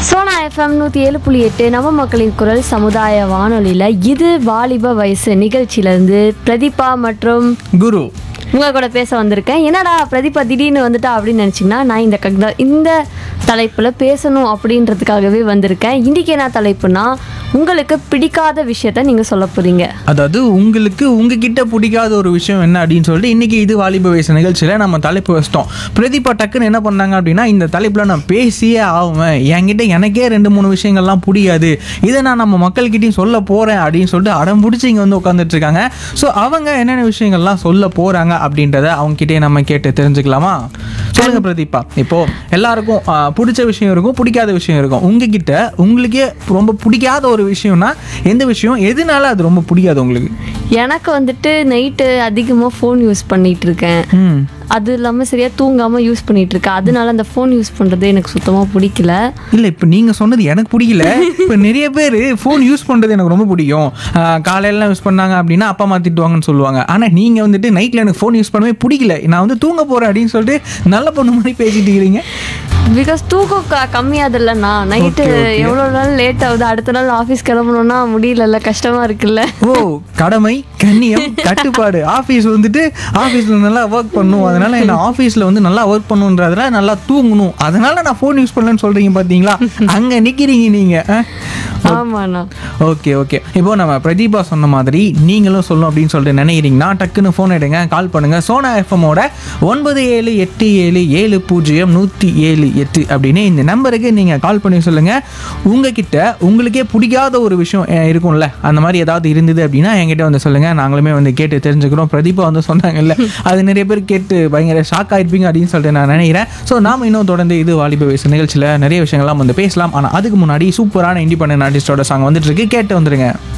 Sona FM நூற்றி ஏழு புள்ளி எட்டு நம்ம மக்களின் குரல் சமுதாய வானொலியில் இது வாலிப வயசு நிகழ்ச்சியிலேருந்து பிரதீபா மற்றும் குரு உங்க கூட பேச வந்திருக்கேன் என்னடா பிரதீபா திடீர்னு வந்துட்டா அப்படின்னு நினச்சிங்கன்னா நான் இந்த கக்த- இந்த தலைப்பில் பேசணும் அப்படின்றதுக்காகவே வந்திருக்கேன் இன்றைக்கி என்ன தலைப்புனா உங்களுக்கு பிடிக்காத விஷயத்த நீங்கள் சொல்ல போகிறீங்க அதாவது உங்களுக்கு உங்ககிட்ட பிடிக்காத ஒரு விஷயம் என்ன அப்படின்னு சொல்லிட்டு இன்னைக்கு இது வாலிப வயசு நிகழ்ச்சியில் நம்ம தலைப்பு வச்சிட்டோம் பிரதீபா டக்குன்னு என்ன பண்ணாங்க அப்படின்னா இந்த தலைப்பில் நான் பேசியே ஆகுவேன் என்கிட்ட எனக்கே ரெண்டு மூணு விஷயங்கள்லாம் பிடிக்காது இதை நான் நம்ம மக்கள்கிட்டயும் சொல்ல போகிறேன் அப்படின்னு சொல்லிட்டு அடம் பிடிச்சி இங்கே வந்து உட்காந்துட்டு இருக்காங்க ஸோ அவங்க என்னென்ன விஷயங்கள்லாம் சொல்ல போகிறாங்க அப்படின்றத அவங்க கிட்டே நம்ம கேட்டு தெரிஞ்சுக்கலாமா சொல்லுங்க பிரதீபா இப்போ எல்லாருக்கும் ஆ, பிடிச்ச விஷயம் இருக்கும் பிடிக்காத விஷயம் இருக்கும் உங்ககிட்ட உங்களுக்கே ரொம்ப பிடிக்காத ஒரு விஷயம்னா எந்த விஷயம் எதனால அது ரொம்ப பிடிக்காது உங்களுக்கு எனக்கு வந்துட்டு நைட்டு அதிகமாக ஃபோன் யூஸ் பண்ணிட்டு இருக்கேன் ம் அது இல்லாமல் சரியாக தூங்காமல் யூஸ் பண்ணிட்டு இருக்கேன் அதனால அந்த ஃபோன் யூஸ் பண்ணுறது எனக்கு சுத்தமாக பிடிக்கல இல்லை இப்போ நீங்கள் சொன்னது எனக்கு பிடிக்கல இப்போ நிறைய பேர் ஃபோன் யூஸ் பண்ணுறது எனக்கு ரொம்ப பிடிக்கும் ஆஹ் காலையிலலாம் யூஸ் பண்ணாங்க அப்படின்னா அப்பா அம்மா திட்டுவாங்கன்னு சொல்லுவாங்க ஆனால் நீங்கள் வந்துட்டு நைட்டில் எனக்கு ஃபோன் யூஸ் பண்ணவே பிடிக்கல நான் வந்து தூங்க போகிறேன் அப்படின்னு சொல்லிட்டு நல்ல பொண்ணு மாதிரி பேசிட்டு இருக்கிறீங்க பிகாஸ் தூக்கம் க கம்மியாதில்லண்ணா நைட்டு Okay, okay. எவ்வளோ நாள் லேட் ஆகுது அடுத்த நாள் ஆஃபீஸ் கிளம்பணும்னா முடியலல்ல கஷ்டமாக இருக்குல்ல ஓ கடமை கண்ணியம் கட்டுப்பாடு ஆஃபீஸ் வந்துட்டு ஆஃபீஸில் நல்லா ஒர்க் பண்ணும் அதனால என்ன ஆஃபீஸில் வந்து நல்லா ஒர்க் பண்ணுன்றதுல நல்லா தூங்கணும் அதனால நான் ஃபோன் யூஸ் பண்ணலன்னு சொல்கிறீங்க பார்த்தீங்களா அங்கே நிற்கிறீங்க நீங்கள் ஆமாண்ணா ஓகே ஓகே இப்போ நம்ம பிரதீபா சொன்ன மாதிரி நீங்களும் சொல்லணும் அப்படின்னு சொல்லிட்டு நினைக்கிறீங்கன்னா டக்குன்னு ஃபோன் எடுங்க கால் பண்ணுங்க சோனா எஃப்எம்மோட ஒன்பது ஏழு எட்டு ஏழு ஏழு பூஜ்ஜியம் நூற்றி ஏழு எட்டு அப்படின்னு இந்த நம்பருக்கு நீங்கள் கால் பண்ணி சொல்லுங்கள் உங்ககிட்ட உங்களுக்கே பிடிக்காத ஒரு விஷயம் அஹ், இருக்கும்ல அந்த மாதிரி ஏதாவது இருந்தது அப்படின்னா என்கிட்ட வந்து சொல்லுங்கள் நாங்களுமே வந்து கேட்டு தெரிஞ்சுக்கிறோம் பிரதீபா வந்து சொன்னாங்கல்ல அது நிறைய பேர் கேட்டு பயங்கர ஷாக் ஆயிருப்பீங்க அப்படின்னு சொல்லிட்டு நான் நினைக்கிறேன் ஸோ நாம இன்னும் தொடர்ந்து இது வாலிப வயசு நிகழ்ச்சியில் நிறைய விஷயங்கள்லாம் வந்து பேசலாம் ஆனால் அதுக்கு முன்னாடி சூப்பரான இண்டிபெண்டன்ட் ஆர்டிஸ்டோட சாங் வந்துட்டு இருக்கு கேட்டு வந்துருங்க